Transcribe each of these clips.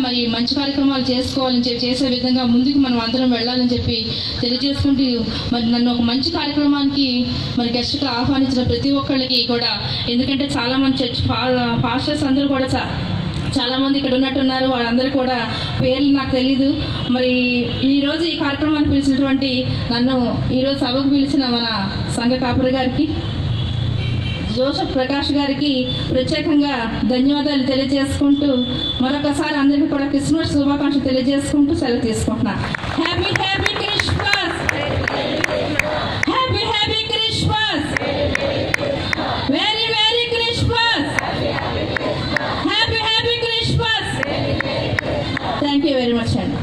మరి మంచి కార్యక్రమాలు చేసుకోవాలని చెప్పి చేసే విధంగా ముందుకు మనం అందరం వెళ్ళాలని చెప్పి తెలియజేసుకుంటూ మరి నన్ను ఒక మంచి కార్యక్రమానికి మరి గెస్ట్గా ఆహ్వానించిన ప్రతి ఒక్కళ్ళకి కూడా ఎందుకంటే చాలా మంది చర్చ్ పాస్టర్స్ అందరూ కూడా చా- చాలా మంది ఇక్కడ ఉన్నట్టున్నారు వాళ్ళందరూ కూడా పేర్లు నాకు తెలియదు మరి ఈ రోజు ఈ కార్యక్రమానికి పిలిచినటువంటి నన్ను ఈరోజు సభకు పిలిచిన మన సంఘ కాపురి గారికి జోసఫ్ ప్రకాష్ గారికి ప్రత్యేకంగా ధన్యవాదాలు తెలియజేసుకుంటూ మరొకసారి అందరికీ కూడా క్రిస్మస్ శుభాకాంక్షలు తెలియజేసుకుంటూ సెలవు తీసుకుంటున్నా happy happy Christmas happy happy Christmas very very Christmas happy happy Christmas thank you very much అండి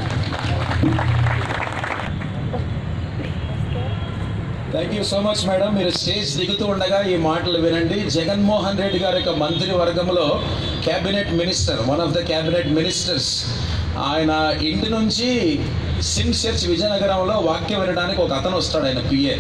thank you so much madam మీరు స్టేజ్ దిగుతూ ఉండగా ఈ మాటలు వినండి జగన్మోహన్ రెడ్డి గారి యొక్క మంత్రి వర్గంలో cabinet minister one of the cabinet ministers ఆయన ఇంటి నుంచి సిమ్ చర్చ్ విజయనగరంలో వాక్యం వినడానికి ఒక అతను వస్తాడు ఆయన పిఏ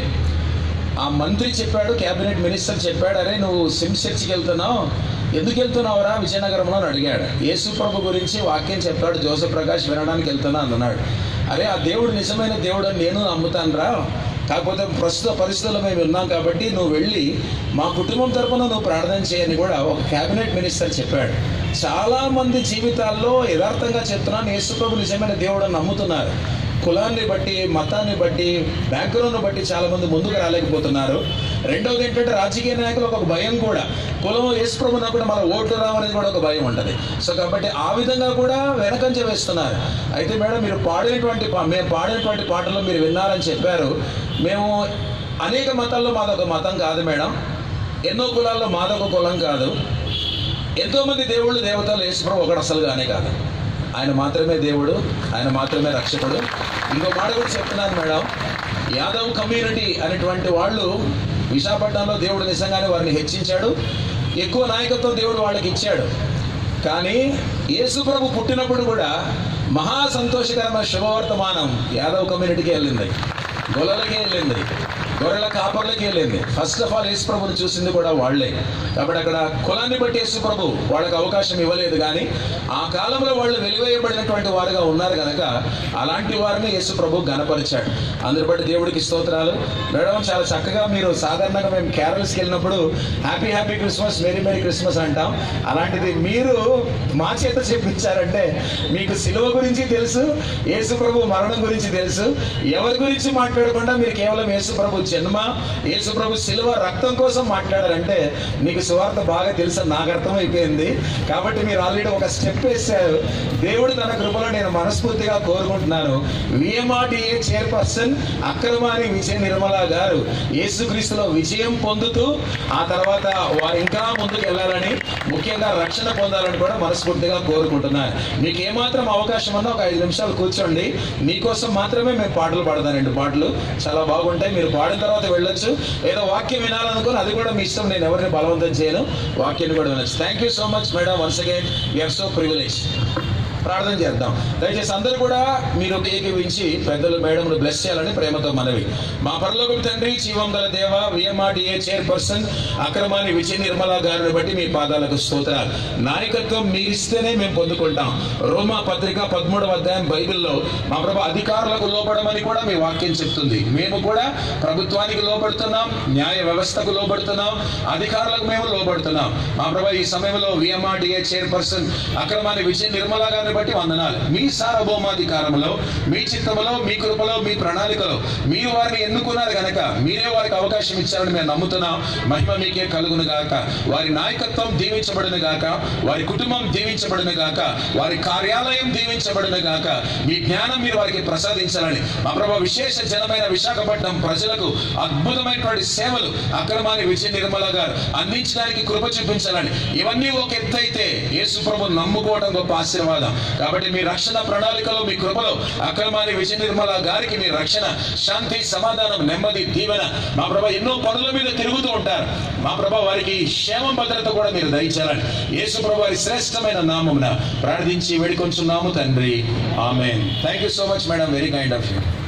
ఆ మంత్రి చెప్పాడు క్యాబినెట్ మినిస్టర్ చెప్పాడు అరే నువ్వు సిమ్ చర్చ్కి వెళ్తున్నావు ఎందుకు వెళ్తున్నావురా విజయనగరంలో అని అడిగాడు యేసు ప్రభు గురించి వాక్యం చెప్పాడు జోసఫ్ ప్రకాష్ వినడానికి వెళ్తున్నా అన్నాడు అరే ఆ దేవుడు నిజమైన దేవుడు అని నేను నమ్ముతానురా కాకపోతే ప్రస్తుత పరిస్థితుల్లో మేము ఉన్నాం కాబట్టి నువ్వు వెళ్ళి మా కుటుంబం తరపున నువ్వు ప్రార్థన చేయని కూడా ఒక క్యాబినెట్ మినిస్టర్ చెప్పాడు చాలా మంది జీవితాల్లో యథార్థంగా చెప్తున్నాను యేసుప్రభు నిజమైన దేవుడు అని నమ్ముతున్నారు కులాన్ని బట్టి మతాన్ని బట్టి బ్యాక్గ్రౌండ్ బట్టి చాలా మంది ముందుకు రాలేకపోతున్నారు రెండవది ఏంటంటే రాజకీయ నాయకులకు ఒక భయం కూడా కులం వేసుకున్నా కూడా మన ఓట్లు రావనేది కూడా ఒక భయం ఉంటుంది సో కాబట్టి ఆ విధంగా కూడా వెనకంజ వేస్తున్నారు అయితే మేడం మీరు పాడినటువంటి పా- మేము పాడినటువంటి పాటలు మీరు విన్నారని చెప్పారు మేము అనేక మతాల్లో మాదొక మతం కాదు మేడం ఎన్నో కులాల్లో మాదొక కులం కాదు ఎంతోమంది దేవుళ్ళు దేవతలు యేసుప్రభు ఒకడు అసలుగానే కాదు ఆయన మాత్రమే దేవుడు ఆయన మాత్రమే రక్షకుడు ఇంకో మాట కూడా చెప్తున్నాను మేడం యాదవ్ కమ్యూనిటీ అనేటువంటి వాళ్ళు విశాఖపట్నంలో దేవుడు నిజంగానే వారిని హెచ్చించాడు ఎక్కువ నాయకత్వం దేవుడు వాళ్ళకి ఇచ్చాడు కానీ యేసు ప్రభు పుట్టినప్పుడు కూడా మహా సంతోషకరమైన శుభవర్తమానం యాదవ్ కమ్యూనిటీకి వెళ్ళింది గొల్లలకి వెళ్ళింది గొర్రెల కాపర్లకి వెళ్ళింది ఫస్ట్ ఆఫ్ ఆల్ యేసు ప్రభుని చూసింది కూడా వాళ్ళే కాబట్టి అక్కడ కులాన్ని బట్టి యేసు ప్రభు వాళ్ళకి అవకాశం ఇవ్వలేదు కానీ ఆ కాలంలో వాళ్ళు వెలివేయబడినటువంటి వారుగా ఉన్నారు కనుక అలాంటి వారిని యేసు ప్రభు గనపరిచాడు అందరి బట్టి దేవుడికి స్తోత్రాలు మేడం చాలా చక్కగా మీరు సాధారణంగా మేము క్యారల్స్కి వెళ్ళినప్పుడు happy happy Christmas merry merry Christmas అంటాం అలాంటిది మీరు మా చేత చెప్పించారంటే మీకు సిలువ గురించి తెలుసు యేసు ప్రభు మరణం గురించి తెలుసు ఎవరి గురించి మాట్లాడకుండా మీరు కేవలం యేసు ప్రభు జన్మ యేసు ప్రభు సిలువ రక్తం కోసం మాట్లాడారంటే మీకు సువార్త బాగా తెలుసు అని నాకు అర్థమైపోయింది కాబట్టి మీరు ఆల్రెడీ ఒక స్టెప్ వేశారు దేవుడు తన కృపలో నేను మనస్ఫూర్తిగా కోరుకుంటున్నాను విఎంఆర్టీఏ చైర్పర్సన్ అక్రమాని విజయ నిర్మల గారు యేసుక్రీస్తులో విజయం పొందుతూ ఆ తర్వాత వారు ఇంకా ముందుకు వెళ్ళాలని ముఖ్యంగా రక్షణ పొందాలని కూడా మనస్ఫూర్తిగా కోరుకుంటున్నాను మీకు ఏమాత్రం అవకాశం ఉన్నా ఒక ఐదు నిమిషాలు కూర్చోండి మీకోసం మాత్రమే మేము పాటలు పాడతాం రెండు పాటలు చాలా బాగుంటాయి మీరు పాడిన తర్వాత వెళ్ళొచ్చు ఏదో వాక్యం వినాలనుకుని అది కూడా మీ ఇష్టం నేను ఎవరిని బలవంతం చేయను వాక్యాన్ని కూడా వినొచ్చు thank you so much madam once again you are so privilege ప్రార్థన చేద్దాం దయచేసి అందరూ కూడా మీరు ఏకీవించి పెద్దలు మేడంను బ్లెస్ చేయాలని ప్రేమతో మనవి మా పరలోకం తండ్రి జీవం గల దేవ విఎంఆర్డిఏ చైర్పర్సన్ అక్రమాని విజయ నిర్మల గారిని బట్టి మీ పాదాలకు స్తోత్రాలు నాయకత్వం మీరిస్తేనే మేము పొందుకుంటాం రోమా పత్రిక పదమూడవ అధ్యాయం బైబిల్లో మా ప్రభు అధికారులకు లోపడమని కూడా మీ వాక్యం చెప్తుంది మేము కూడా ప్రభుత్వానికి లోపడుతున్నాం న్యాయ వ్యవస్థకు లోబడుతున్నాం అధికారులకు మేము లోబడుతున్నాం మా ప్రభు ఈ సమయంలో విఎంఆర్డిఏ చైర్పర్సన్ అక్రమాన్ని విజయ నిర్మల గారిని బట్టి వందనాలు మీ సార్వభౌమాధికారంలో మీ చిత్తములో మీ కృపలో మీ ప్రణాళికలో మీరు వారిని ఎన్నుకున్నారు గనక మీరే వారికి అవకాశం ఇచ్చారని మేము నమ్ముతున్నాం మహిమ మీకే కలుగును గాక వారి నాయకత్వం దీవించబడిన గాక వారి కుటుంబం దీవించబడిన గాక వారి కార్యాలయం దీవించబడిన గాక మీ జ్ఞానం మీరు వారికి ప్రసాదించాలని మా ప్రభా విశేష జనమైన విశాఖపట్నం ప్రజలకు అద్భుతమైనటువంటి సేవలు అక్రమాన్ని విజయ నిర్మల గారు అందించడానికి కృప చూపించాలని ఇవన్నీ ఒక ఎత్తు అయితే యేసు ప్రభు నమ్ముకోవడం గొప్ప ఆశీర్వాదం కాబట్టి మీ రక్షణ ప్రణాళికలో మీ కృపలో అక్రమాన్ని విజయ నిర్మల గారికి మీ రక్షణ శాంతి సమాధానం నెమ్మది దీవెన మా ప్రభ ఎన్నో పనుల మీద తిరుగుతూ ఉంటారు మా ప్రభ వారికి క్షేమం భద్రత కూడా మీరు దయచాలని యేసు ప్రభు వారి శ్రేష్టమైన నామమున ప్రార్థించి వేడుకొంచున్నాము తండ్రి ఆమెన్ thank you so much madam very kind of you